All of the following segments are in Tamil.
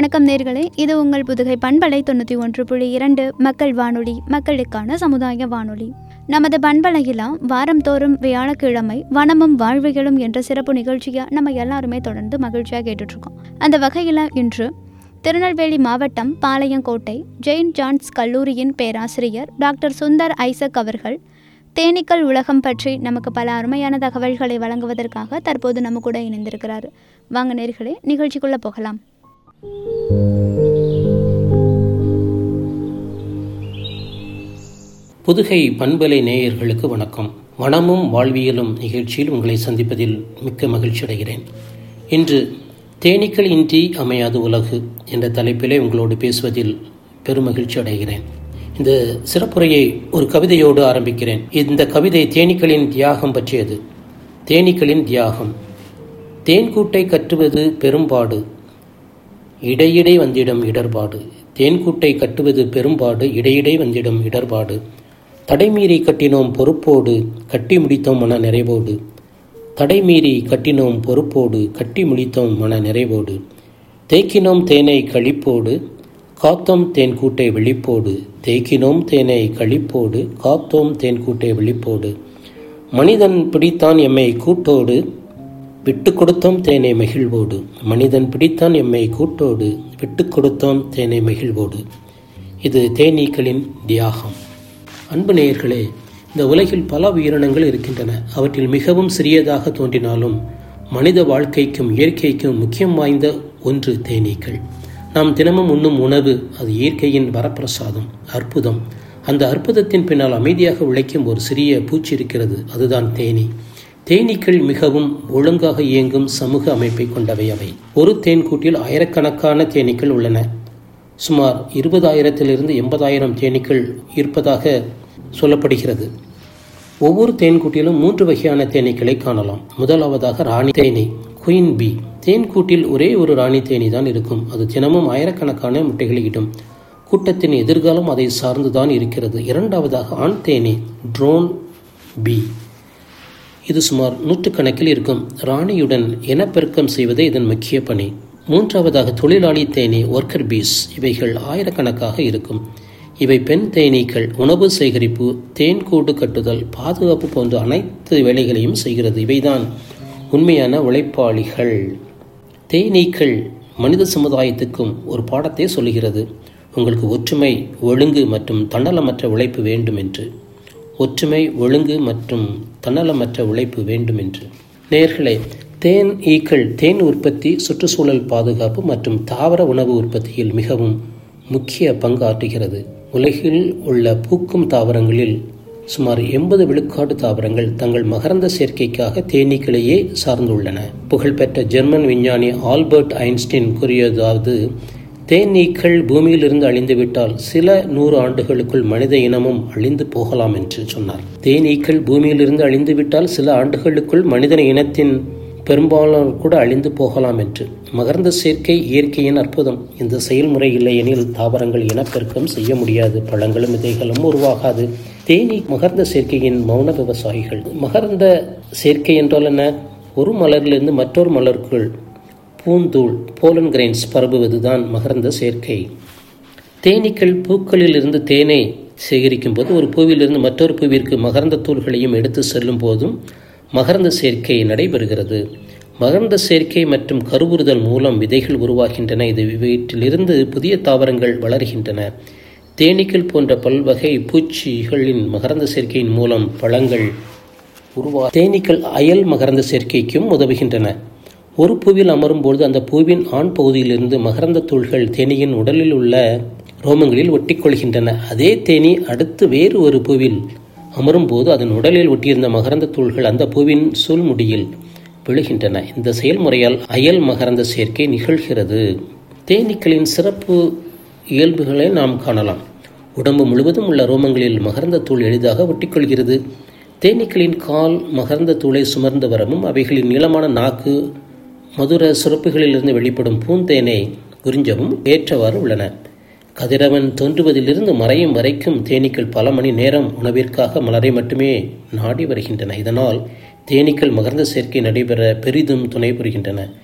வணக்கம் நேர்களே இது உங்கள் புதுகை பண்பலை தொண்ணூற்றி ஒன்று புள்ளி இரண்டு மக்கள் வானொலி மக்களுக்கான சமுதாய வானொலி நமது பண்பலையில் வாரந்தோறும் வியாழக்கிழமை வனமும் வாழ்வியலும் என்ற சிறப்பு நிகழ்ச்சியை நம்ம எல்லாருமே தொடர்ந்து மகிழ்ச்சியாக கேட்டுட்ருக்கோம் அந்த வகையில் இன்று திருநெல்வேலி மாவட்டம் பாளையங்கோட்டை ஜெயின் ஜான்ஸ் கல்லூரியின் பேராசிரியர் டாக்டர் சுந்தர் ஐசக் அவர்கள் தேனீக்கள் உலகம் பற்றி நமக்கு பல அருமையான தகவல்களை வழங்குவதற்காக தற்போது நம்ம கூட இணைந்திருக்கிறார் வாங்க நேர்களே நிகழ்ச்சிக்குள்ளே போகலாம் புதுகை பண்பலை நேயர்களுக்கு வணக்கம் வனமும் வாழ்வியலும் நிகழ்ச்சியில் உங்களை சந்திப்பதில் மிக்க மகிழ்ச்சி அடைகிறேன் இன்று தேனீக்கள் இன்றி அமையாது உலகு என்ற தலைப்பிலே உங்களோடு பேசுவதில் பெருமகிழ்ச்சி அடைகிறேன் இந்த சிறப்புரையை ஒரு கவிதையோடு ஆரம்பிக்கிறேன் இந்த கவிதை தேனீக்களின் தியாகம் பற்றியது தேனீக்களின் தியாகம் தேன்கூட்டை கட்டுவது பெரும்பாடு இடையிடை வந்திடும் இடர்பாடு தேன்கூட்டை கட்டுவது பெரும்பாடு இடையிடை வந்திடும் இடர்பாடு தடைமீறி கட்டினோம் பொறுப்போடு கட்டி முடித்தோம் மன நிறைவோடு தடைமீறி கட்டினோம் பொறுப்போடு கட்டி முடித்தோம் மன நிறைவோடு தேக்கினோம் தேனை கழிப்போடு காத்தோம் தேன்கூட்டை வெளிப்போடு தேக்கினோம் தேனை கழிப்போடு காத்தோம் தேன்கூட்டை வெளிப்போடு மனிதன் பிடித்தான் எம்மை கூட்டோடு விட்டு கொடுத்தோம் தேனை மகிழ்வோடு மனிதன் பிடித்தான் எம்மை கூட்டோடு விட்டு கொடுத்தோம் தேனை மகிழ்வோடு இது தேனீக்களின் தியாகம் அன்பு நேயர்களே இந்த உலகில் பல உயிரினங்கள் இருக்கின்றன அவற்றில் மிகவும் சிறியதாக தோன்றினாலும் மனித வாழ்க்கைக்கும் இயற்கைக்கும் முக்கியம் வாய்ந்த ஒன்று தேனீக்கள் நாம் தினமும் உண்ணும் உணவு அது இயற்கையின் வரப்பிரசாதம் அற்புதம் அந்த அற்புதத்தின் பின்னால் அமைதியாக உழைக்கும் ஒரு சிறிய பூச்சி இருக்கிறது அதுதான் தேனீ தேனீக்கள் மிகவும் ஒழுங்காக இயங்கும் சமூக அமைப்பை கொண்டவை அவை ஒரு தேன்கூட்டில் ஆயிரக்கணக்கான தேனீக்கள் உள்ளன சுமார் இருபதாயிரத்திலிருந்து எண்பதாயிரம் தேனீக்கள் இருப்பதாக சொல்லப்படுகிறது ஒவ்வொரு தேன்கூட்டிலும் மூன்று வகையான தேனீக்களை காணலாம் முதலாவதாக ராணி தேனி குயின் பி தேன்கூட்டில் ஒரே ஒரு ராணி தேனி தான் இருக்கும் அது தினமும் ஆயிரக்கணக்கான முட்டைகளை இடும் கூட்டத்தின் எதிர்காலம் அதை சார்ந்துதான் இருக்கிறது இரண்டாவதாக ஆண் தேனி ட்ரோன் பி இது சுமார் நூற்றுக்கணக்கில் இருக்கும் ராணியுடன் இனப்பெருக்கம் செய்வதே இதன் முக்கிய பணி மூன்றாவதாக தொழிலாளி தேனி ஒர்க்கர் பீஸ் இவைகள் ஆயிரக்கணக்காக இருக்கும் இவை பெண் தேனீக்கள் உணவு சேகரிப்பு தேன்கூடு கட்டுதல் பாதுகாப்பு போன்ற அனைத்து வேலைகளையும் செய்கிறது இவைதான் உண்மையான உழைப்பாளிகள் தேனீக்கள் மனித சமுதாயத்துக்கும் ஒரு பாடத்தை சொல்லுகிறது உங்களுக்கு ஒற்றுமை ஒழுங்கு மற்றும் தன்னலமற்ற உழைப்பு வேண்டும் என்று ஒற்றுமை ஒழுங்கு மற்றும் தன்னலமற்ற உழைப்பு வேண்டும் என்று நேர்களே தேன் ஈக்கள் தேன் உற்பத்தி சுற்றுச்சூழல் பாதுகாப்பு மற்றும் தாவர உணவு உற்பத்தியில் மிகவும் முக்கிய பங்கு ஆற்றுகிறது உலகில் உள்ள பூக்கும் தாவரங்களில் சுமார் எண்பது விழுக்காடு தாவரங்கள் தங்கள் மகரந்த சேர்க்கைக்காக தேனீக்களையே சார்ந்துள்ளன புகழ்பெற்ற ஜெர்மன் விஞ்ஞானி ஆல்பர்ட் ஐன்ஸ்டீன் கூறியதாவது தேனீக்கள் பூமியிலிருந்து அழிந்துவிட்டால் சில நூறு ஆண்டுகளுக்குள் மனித இனமும் அழிந்து போகலாம் என்று சொன்னார் தேனீக்கள் பூமியிலிருந்து அழிந்துவிட்டால் சில ஆண்டுகளுக்குள் மனித இனத்தின் பெரும்பாலானோர் கூட அழிந்து போகலாம் என்று மகர்ந்த சேர்க்கை இயற்கையின் அற்புதம் இந்த செயல்முறை இல்லையெனில் தாவரங்கள் இனப்பெருக்கம் செய்ய முடியாது பழங்களும் விதைகளும் உருவாகாது தேனீ மகர்ந்த சேர்க்கையின் மௌன விவசாயிகள் மகர்ந்த சேர்க்கை என்றால் என்ன ஒரு மலரிலிருந்து மற்றொரு மலருக்குள் பூந்தூள் போலன் கிரைன்ஸ் பரவுவதுதான் மகரந்த சேர்க்கை தேனீக்கள் பூக்களில் இருந்து தேனை சேகரிக்கும் போது ஒரு பூவிலிருந்து மற்றொரு பூவிற்கு மகரந்த தூள்களையும் எடுத்து செல்லும் போதும் மகரந்த சேர்க்கை நடைபெறுகிறது மகரந்த சேர்க்கை மற்றும் கருவுறுதல் மூலம் விதைகள் உருவாகின்றன இது இவற்றிலிருந்து புதிய தாவரங்கள் வளர்கின்றன தேனீக்கள் போன்ற பல்வகை பூச்சிகளின் மகரந்த சேர்க்கையின் மூலம் பழங்கள் உருவா தேனீக்கள் அயல் மகரந்த சேர்க்கைக்கும் உதவுகின்றன ஒரு பூவில் அமரும்போது அந்த பூவின் ஆண் பகுதியிலிருந்து மகரந்த தூள்கள் தேனியின் உடலில் உள்ள ரோமங்களில் ஒட்டிக்கொள்கின்றன அதே தேனி அடுத்து வேறு ஒரு பூவில் அமரும்போது அதன் உடலில் ஒட்டியிருந்த மகரந்த தூள்கள் அந்த பூவின் சூழ்முடியில் விழுகின்றன இந்த செயல்முறையால் அயல் மகரந்த சேர்க்கை நிகழ்கிறது தேனீக்களின் சிறப்பு இயல்புகளை நாம் காணலாம் உடம்பு முழுவதும் உள்ள ரோமங்களில் மகரந்த தூள் எளிதாக ஒட்டிக்கொள்கிறது தேனீக்களின் கால் மகரந்த தூளை சுமர்ந்து வரவும் அவைகளின் நீளமான நாக்கு மதுர சுரப்புகளிலிருந்து வெளிப்படும் பூந்தேனை உறிஞ்சவும் ஏற்றவாறு உள்ளன கதிரவன் தோன்றுவதிலிருந்து மறையும் வரைக்கும் தேனீக்கள் பல மணி நேரம் உணவிற்காக மலரை மட்டுமே நாடி வருகின்றன இதனால் தேனீக்கள் மகர்ந்த சேர்க்கை நடைபெற பெரிதும் துணை புரிகின்றன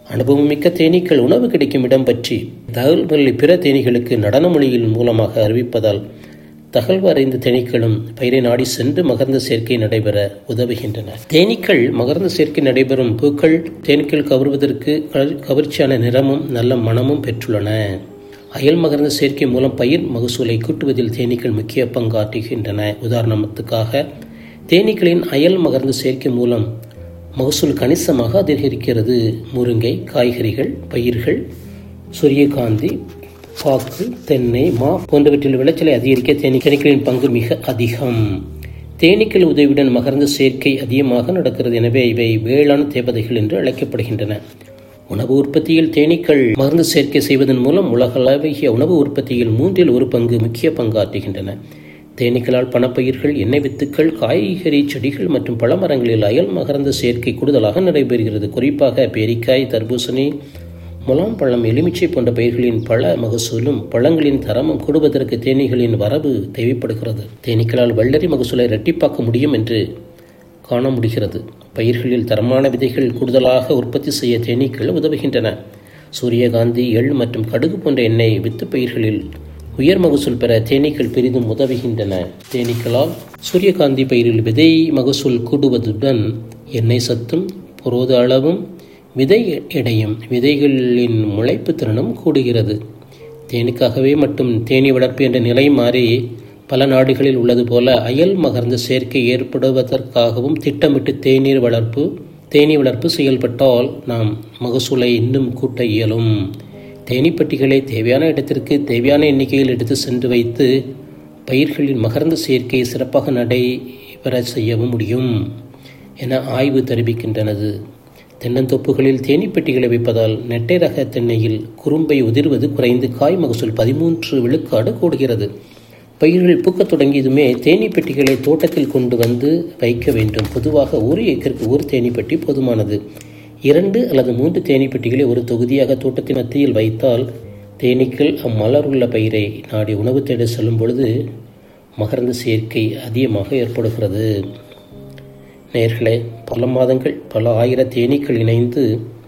அனுபவமிக்க தேனீக்கள் உணவு கிடைக்கும் இடம் பற்றி தகவல்களை பிற தேனீகளுக்கு நடன மொழியின் மூலமாக அறிவிப்பதால் தகவல் அறிந்த தேனீக்களும் பயிரை நாடி சென்று மகர்ந்த சேர்க்கை நடைபெற உதவுகின்றன தேனீக்கள் மகர்ந்த சேர்க்கை நடைபெறும் பூக்கள் தேனீக்கள் கவர்வதற்கு கவர்ச்சியான நிறமும் நல்ல மனமும் பெற்றுள்ளன அயல் மகர்ந்த சேர்க்கை மூலம் பயிர் மகசூலை கூட்டுவதில் தேனீக்கள் முக்கிய பங்காற்றுகின்றன உதாரணத்துக்காக தேனீக்களின் அயல் மகர்ந்த சேர்க்கை மூலம் மகசூல் கணிசமாக அதிகரிக்கிறது முருங்கை காய்கறிகள் பயிர்கள் சூரியகாந்தி பாக்கு தென்னை மா போன்றவற்றில் விளைச்சலை அதிகரிக்க தேனீக்களின் பங்கு மிக அதிகம் தேனீக்கள் உதவியுடன் மகர்ந்த சேர்க்கை அதிகமாக நடக்கிறது எனவே இவை வேளாண் தேவதைகள் என்று அழைக்கப்படுகின்றன உணவு உற்பத்தியில் தேனீக்கள் மருந்து சேர்க்கை செய்வதன் மூலம் உலகளவிய உணவு உற்பத்தியில் மூன்றில் ஒரு பங்கு முக்கிய பங்காற்றுகின்றன தேனீக்களால் பணப்பயிர்கள் எண்ணெய் வித்துக்கள் காய்கறி செடிகள் மற்றும் பழமரங்களில் அயல் மகர்ந்த சேர்க்கை கூடுதலாக நடைபெறுகிறது குறிப்பாக பேரிக்காய் தர்பூசணி முலாம் பழம் எலுமிச்சை போன்ற பயிர்களின் பழ மகசூலும் பழங்களின் தரமும் கூடுவதற்கு தேனீகளின் வரவு தேவைப்படுகிறது தேனீக்களால் வள்ளரி மகசூலை இரட்டிப்பாக்க முடியும் என்று காண முடிகிறது பயிர்களில் தரமான விதைகள் கூடுதலாக உற்பத்தி செய்ய தேனீக்கள் உதவுகின்றன சூரியகாந்தி எள் மற்றும் கடுகு போன்ற எண்ணெய் வித்து பயிர்களில் உயர் மகசூல் பெற தேனீக்கள் பெரிதும் உதவுகின்றன தேனீக்களால் சூரியகாந்தி பயிரில் விதை மகசூல் கூடுவதுடன் எண்ணெய் சத்தும் புரோத அளவும் விதை எடையும் விதைகளின் முளைப்பு திறனும் கூடுகிறது தேனுக்காகவே மட்டும் தேனி வளர்ப்பு என்ற நிலை மாறி பல நாடுகளில் உள்ளது போல அயல் மகர்ந்த சேர்க்கை ஏற்படுவதற்காகவும் திட்டமிட்டு தேநீர் வளர்ப்பு தேனீ வளர்ப்பு செயல்பட்டால் நாம் மகசூலை இன்னும் கூட்ட இயலும் தேனீப்பட்டிகளை தேவையான இடத்திற்கு தேவையான எண்ணிக்கையில் எடுத்து சென்று வைத்து பயிர்களின் மகர்ந்த சேர்க்கை சிறப்பாக நடைபெற செய்யவும் முடியும் என ஆய்வு தெரிவிக்கின்றனது தென்னந்தோப்புகளில் தேனீப்பெட்டிகளை வைப்பதால் நெட்டை ரக தென்னையில் குறும்பை உதிர்வது குறைந்து காய் மகசூல் பதிமூன்று விழுக்காடு கூடுகிறது பயிர்கள் பூக்கத் தொடங்கியதுமே தேனீ பெட்டிகளை தோட்டத்தில் கொண்டு வந்து வைக்க வேண்டும் பொதுவாக ஒரு ஏக்கருக்கு ஒரு தேனீ பெட்டி போதுமானது இரண்டு அல்லது மூன்று தேனீ பெட்டிகளை ஒரு தொகுதியாக தோட்டத்தின் மத்தியில் வைத்தால் தேனீக்கள் அம்மலர் உள்ள பயிரை நாடி உணவு தேட செல்லும் பொழுது மகர்ந்த சேர்க்கை அதிகமாக ஏற்படுகிறது நேர்களே பல மாதங்கள் பல ஆயிர தேனீக்கள் இணைந்து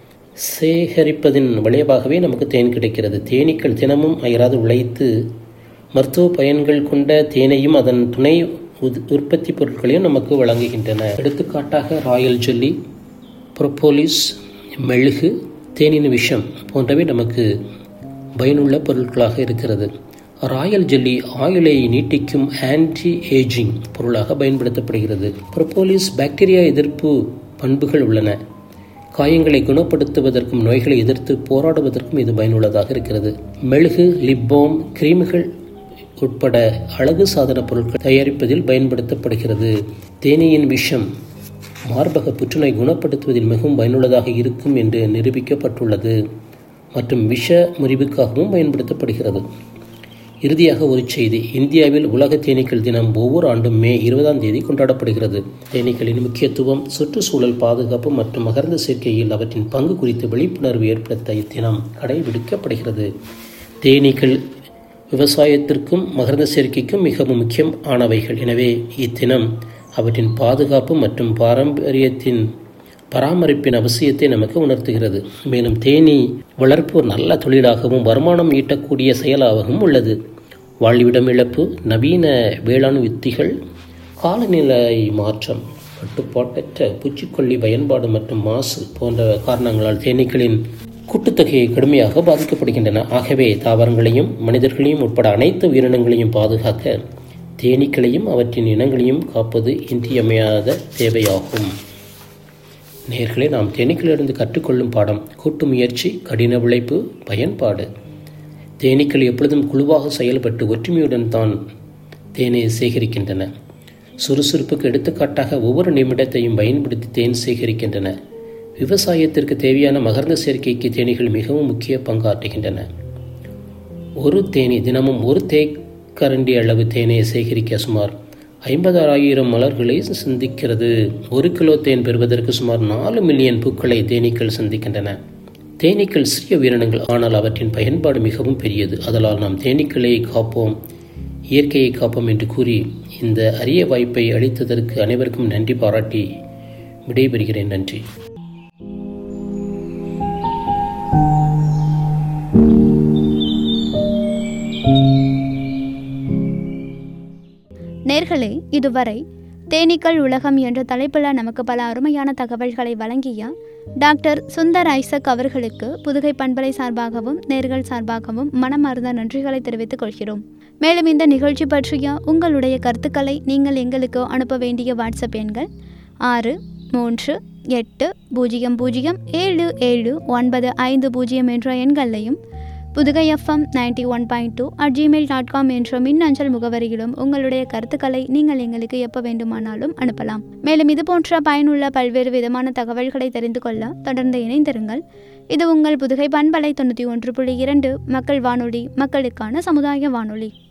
சேகரிப்பதின் விளைவாகவே நமக்கு தேன் கிடைக்கிறது தேனீக்கள் தினமும் அயராது உழைத்து மருத்துவ பயன்கள் கொண்ட தேனையும் அதன் துணை உற்பத்தி பொருட்களையும் நமக்கு வழங்குகின்றன எடுத்துக்காட்டாக ராயல் ஜெல்லி ப்ரொப்போலிஸ் மெழுகு தேனின் விஷம் போன்றவை நமக்கு பயனுள்ள பொருட்களாக இருக்கிறது ராயல் ஜெல்லி ஆயிலை நீட்டிக்கும் ஆன்டி ஏஜிங் பொருளாக பயன்படுத்தப்படுகிறது ப்ரொப்போலிஸ் பாக்டீரியா எதிர்ப்பு பண்புகள் உள்ளன காயங்களை குணப்படுத்துவதற்கும் நோய்களை எதிர்த்து போராடுவதற்கும் இது பயனுள்ளதாக இருக்கிறது மெழுகு லிப்போம் கிரீம்கள் உட்பட அழகு சாதன பொருட்கள் தயாரிப்பதில் பயன்படுத்தப்படுகிறது தேனீயின் விஷம் மார்பக புற்றுநோய் குணப்படுத்துவதில் மிகவும் பயனுள்ளதாக இருக்கும் என்று நிரூபிக்கப்பட்டுள்ளது மற்றும் விஷ முறிவுக்காகவும் பயன்படுத்தப்படுகிறது இறுதியாக ஒரு செய்தி இந்தியாவில் உலக தேனீக்கள் தினம் ஒவ்வொரு ஆண்டும் மே இருபதாம் தேதி கொண்டாடப்படுகிறது தேனீக்களின் முக்கியத்துவம் சுற்றுச்சூழல் பாதுகாப்பு மற்றும் மகர்ந்த சேர்க்கையில் அவற்றின் பங்கு குறித்து விழிப்புணர்வு ஏற்படுத்த இத்தினம் கடைபிடிக்கப்படுகிறது தேனீக்கள் விவசாயத்திற்கும் மகர்ந்த சேர்க்கைக்கும் மிகவும் முக்கியம் ஆனவைகள் எனவே இத்தினம் அவற்றின் பாதுகாப்பு மற்றும் பாரம்பரியத்தின் பராமரிப்பின் அவசியத்தை நமக்கு உணர்த்துகிறது மேலும் தேனி வளர்ப்பு ஒரு நல்ல தொழிலாகவும் வருமானம் ஈட்டக்கூடிய செயலாகவும் உள்ளது வாழ்விடம் இழப்பு நவீன வேளாண் யுத்திகள் காலநிலை மாற்றம் கட்டுப்பாட்டற்ற பூச்சிக்கொல்லி பயன்பாடு மற்றும் மாசு போன்ற காரணங்களால் தேனீக்களின் கூட்டுத்தொகையை கடுமையாக பாதிக்கப்படுகின்றன ஆகவே தாவரங்களையும் மனிதர்களையும் உட்பட அனைத்து உயிரினங்களையும் பாதுகாக்க தேனீக்களையும் அவற்றின் இனங்களையும் காப்பது இன்றியமையாத தேவையாகும் நேர்களை நாம் தேனீக்களிலிருந்து கற்றுக்கொள்ளும் பாடம் கூட்டு முயற்சி கடின உழைப்பு பயன்பாடு தேனீக்கள் எப்பொழுதும் குழுவாக செயல்பட்டு ஒற்றுமையுடன் தான் தேனை சேகரிக்கின்றன சுறுசுறுப்புக்கு எடுத்துக்காட்டாக ஒவ்வொரு நிமிடத்தையும் பயன்படுத்தி தேன் சேகரிக்கின்றன விவசாயத்திற்கு தேவையான மகர்ந்த சேர்க்கைக்கு தேனீகள் மிகவும் முக்கிய பங்காற்றுகின்றன ஒரு தேனி தினமும் ஒரு தேக்கரண்டி அளவு தேனை சேகரிக்க சுமார் ஐம்பதாயிரம் மலர்களை சந்திக்கிறது ஒரு கிலோ தேன் பெறுவதற்கு சுமார் நாலு மில்லியன் பூக்களை தேனீக்கள் சந்திக்கின்றன தேனீக்கள் சிறிய உயிரினங்கள் ஆனால் அவற்றின் பயன்பாடு மிகவும் பெரியது அதனால் நாம் தேனீக்களை காப்போம் இயற்கையை காப்போம் என்று கூறி இந்த அரிய வாய்ப்பை அளித்ததற்கு அனைவருக்கும் நன்றி பாராட்டி விடைபெறுகிறேன் நன்றி நேர்களே இதுவரை தேனீக்கள் உலகம் என்ற தலைப்பில் நமக்கு பல அருமையான தகவல்களை வழங்கிய டாக்டர் சுந்தர் ஐசக் அவர்களுக்கு புதுகை பண்பலை சார்பாகவும் நேர்கள் சார்பாகவும் மனமார்ந்த நன்றிகளை தெரிவித்துக் கொள்கிறோம் மேலும் இந்த நிகழ்ச்சி பற்றிய உங்களுடைய கருத்துக்களை நீங்கள் எங்களுக்கு அனுப்ப வேண்டிய வாட்ஸ்அப் எண்கள் ஆறு மூன்று எட்டு பூஜ்ஜியம் பூஜ்ஜியம் ஏழு ஏழு ஒன்பது ஐந்து பூஜ்ஜியம் என்ற எண்களையும் புதுகை FM ninety one point two at Gmail dot com என்ற மின்னஞ்சல் முகவரியிலும் உங்களுடைய கருத்துக்களை நீங்கள் எங்களுக்கு எப்போ வேண்டுமானாலும் அனுப்பலாம் மேலும் இது போன்ற பயனுள்ள பல்வேறு விதமான தகவல்களை தெரிந்து கொள்ள தொடர்ந்து இணைந்திருங்கள் இது உங்கள் புதுகை பண்பலை தொண்ணூற்றி ஒன்று புள்ளி இரண்டு மக்கள் வானொலி மக்களுக்கான சமுதாய வானொலி